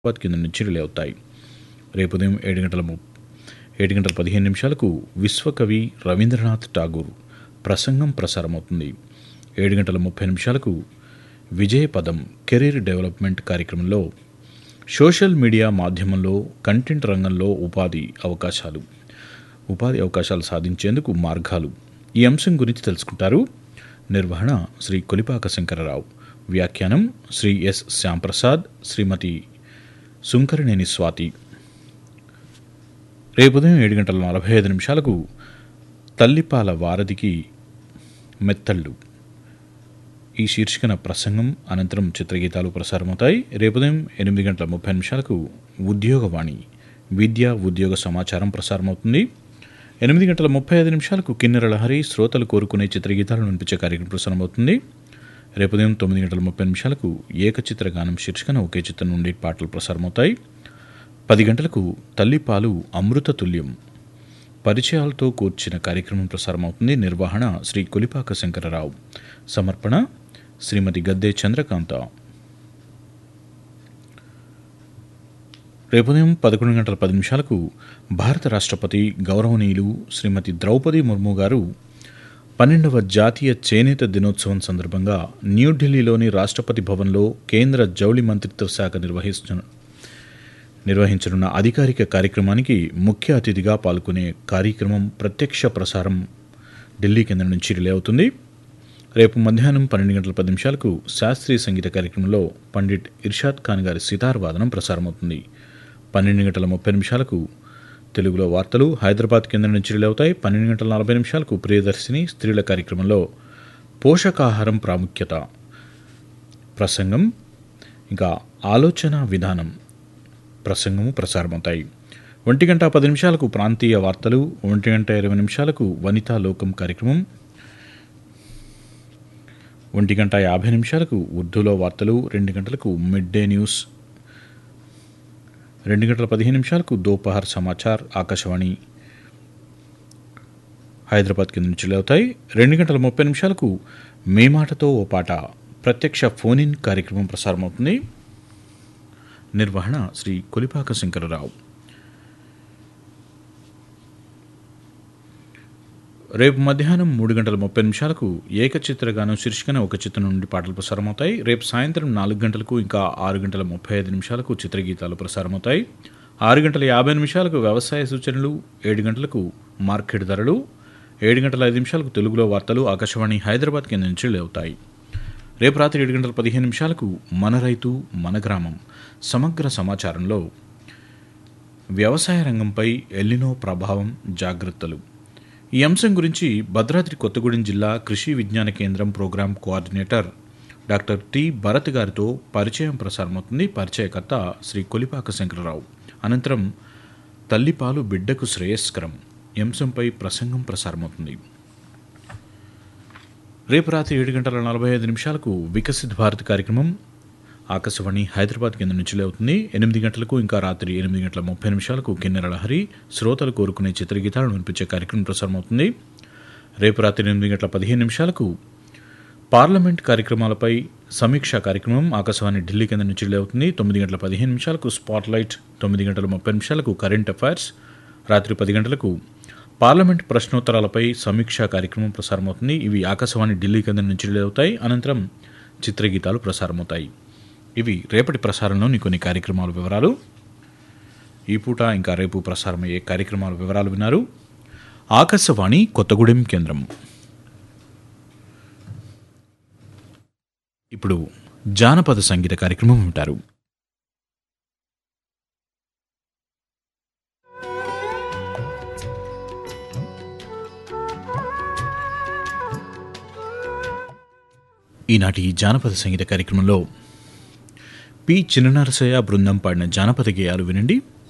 హైదరాబాద్ కింద నుంచి రిలే అవుతాయి రేపు ఉదయం ఏడు గంటల ము ఏడు గంటల పదిహేను నిమిషాలకు విశ్వకవి రవీంద్రనాథ్ ఠాగూర్ ప్రసంగం ప్రసారమవుతుంది ఏడు గంటల ముప్పై నిమిషాలకు విజయ పదం కెరీర్ డెవలప్మెంట్ కార్యక్రమంలో సోషల్ మీడియా మాధ్యమంలో కంటెంట్ రంగంలో ఉపాధి అవకాశాలు ఉపాధి అవకాశాలు సాధించేందుకు మార్గాలు ఈ అంశం గురించి తెలుసుకుంటారు నిర్వహణ శ్రీ కొలిపాక శంకరరావు వ్యాఖ్యానం శ్రీ ఎస్ శ్యాంప్రసాద్ శ్రీమతి సుంకరనేని స్వాతి రేపు ఉదయం ఏడు గంటల నలభై ఐదు నిమిషాలకు తల్లిపాల వారధికి మెత్తళ్ళు ఈ శీర్షికన ప్రసంగం అనంతరం చిత్రగీతాలు ప్రసారమవుతాయి రేపు ఉదయం ఎనిమిది గంటల ముప్పై నిమిషాలకు ఉద్యోగవాణి విద్య ఉద్యోగ సమాచారం ప్రసారమవుతుంది ఎనిమిది గంటల ముప్పై ఐదు నిమిషాలకు కిన్నెర లహరి శ్రోతలు కోరుకునే చిత్రగీతాలను వినిపించే కార్యక్రమం ప్రసారమవుతుంది రేపు ఉదయం తొమ్మిది గంటల ముప్పై నిమిషాలకు ఏకచిత్ర గానం శీర్షికన ఒకే చిత్రం నుండి పాటలు ప్రసారమవుతాయి పది గంటలకు తల్లిపాలు అమృత తుల్యం పరిచయాలతో కూర్చిన కార్యక్రమం ప్రసారమవుతుంది నిర్వహణ శ్రీ కొలిపాక శంకరరావు సమర్పణ శ్రీమతి గద్దే చంద్రకాంత రేపు ఉదయం పదకొండు గంటల పది నిమిషాలకు భారత రాష్ట్రపతి గౌరవనీయులు శ్రీమతి ద్రౌపది ముర్ము గారు పన్నెండవ జాతీయ చేనేత దినోత్సవం సందర్భంగా న్యూఢిల్లీలోని రాష్ట్రపతి భవన్లో కేంద్ర జౌళి మంత్రిత్వ శాఖ నిర్వహిస్తున్న నిర్వహించనున్న అధికారిక కార్యక్రమానికి ముఖ్య అతిథిగా పాల్గొనే కార్యక్రమం ప్రత్యక్ష ప్రసారం ఢిల్లీ కేంద్రం నుంచి రిలే అవుతుంది రేపు మధ్యాహ్నం పన్నెండు గంటల పది నిమిషాలకు శాస్త్రీయ సంగీత కార్యక్రమంలో పండిట్ ఇర్షాద్ ఖాన్ గారి సితార్ వాదనం ప్రసారమవుతుంది పన్నెండు గంటల ముప్పై నిమిషాలకు తెలుగులో వార్తలు హైదరాబాద్ కేంద్రం నుంచి రిలే అవుతాయి పన్నెండు గంటల నలభై నిమిషాలకు ప్రియదర్శిని స్త్రీల కార్యక్రమంలో పోషకాహారం ప్రాముఖ్యత ప్రసంగం ఇంకా ఆలోచన విధానం ప్రసంగము ప్రసారమవుతాయి ఒంటి గంట పది నిమిషాలకు ప్రాంతీయ వార్తలు ఒంటి గంట ఇరవై నిమిషాలకు వనితా లోకం కార్యక్రమం ఒంటి గంట యాభై నిమిషాలకు ఉర్దూలో వార్తలు రెండు గంటలకు మిడ్ డే న్యూస్ రెండు గంటల పదిహేను నిమిషాలకు దోపహర్ సమాచార్ ఆకాశవాణి హైదరాబాద్ కింద నుంచి అవుతాయి రెండు గంటల ముప్పై నిమిషాలకు మే మాటతో ఓ పాట ప్రత్యక్ష ఫోన్ ఇన్ కార్యక్రమం ప్రసారమవుతుంది నిర్వహణ శ్రీ కొలిపాక శంకరరావు రేపు మధ్యాహ్నం మూడు గంటల ముప్పై నిమిషాలకు ఏకచిత్రగానం శీర్షికన ఒక చిత్రం నుండి పాటలు ప్రసారమవుతాయి రేపు సాయంత్రం నాలుగు గంటలకు ఇంకా ఆరు గంటల ముప్పై ఐదు నిమిషాలకు చిత్రగీతాలు ప్రసారమవుతాయి ఆరు గంటల యాభై నిమిషాలకు వ్యవసాయ సూచనలు ఏడు గంటలకు మార్కెట్ ధరలు ఏడు గంటల ఐదు నిమిషాలకు తెలుగులో వార్తలు ఆకాశవాణి హైదరాబాద్ కేంద్రం నుంచి లేవుతాయి రేపు రాత్రి ఏడు గంటల పదిహేను నిమిషాలకు మన రైతు మన గ్రామం సమగ్ర సమాచారంలో వ్యవసాయ రంగంపై ఎల్లినో ప్రభావం జాగ్రత్తలు ఈ అంశం గురించి భద్రాద్రి కొత్తగూడెం జిల్లా కృషి విజ్ఞాన కేంద్రం program coordinator doctor T Bharat గారితో పరిచయం ప్రసారమవుతుంది పరిచయకర్త శ్రీ కొలిపాక శంకరరావు అనంతరం తల్లిపాలు బిడ్డకు శ్రేయస్కరం ఈ అంశంపై ప్రసంగం ప్రసారమవుతుంది రేపు రాత్రి ఏడు గంటల నలభై ఐదు నిమిషాలకు వికసిత్ భారత్ కార్యక్రమం ఆకాశవాణి హైదరాబాద్ కేంద్రం నుంచి అవుతుంది ఎనిమిది గంటలకు ఇంకా రాత్రి ఎనిమిది గంటల ముప్పై నిమిషాలకు కిన్నెర లహరి శ్రోతలు కోరుకునే చిత్రగీతాలను వినిపించే కార్యక్రమం ప్రసారమవుతుంది రేపు రాత్రి ఎనిమిది గంటల పదిహేను నిమిషాలకు పార్లమెంట్ కార్యక్రమాలపై సమీక్ష కార్యక్రమం ఆకాశవాణి ఢిల్లీ కేంద్రం నుంచి అవుతుంది తొమ్మిది గంటల పదిహేను నిమిషాలకు స్పాట్ లైట్ తొమ్మిది గంటల ముప్పై నిమిషాలకు కరెంట్ అఫైర్స్ రాత్రి పది గంటలకు పార్లమెంట్ ప్రశ్నోత్తరాలపై సమీక్ష కార్యక్రమం ప్రసారమవుతుంది ఇవి ఆకాశవాణి ఢిల్లీ కేంద్రం నుంచి అవుతాయి అనంతరం చిత్రగీతాలు ప్రసారమవుతాయి ఇవి రేపటి ప్రసారంలోని కొన్ని కార్యక్రమాల వివరాలు ఈ పూట ఇంకా రేపు ప్రసారమయ్యే కార్యక్రమాల వివరాలు విన్నారు ఆకాశవాణి కొత్తగూడెం కేంద్రం ఇప్పుడు జానపద సంగీత కార్యక్రమం వింటారు ఈనాటి జానపద సంగీత కార్యక్రమంలో పి చిన్ననరసయ్య బృందం పాడిన జానపద గేయాలు వినండి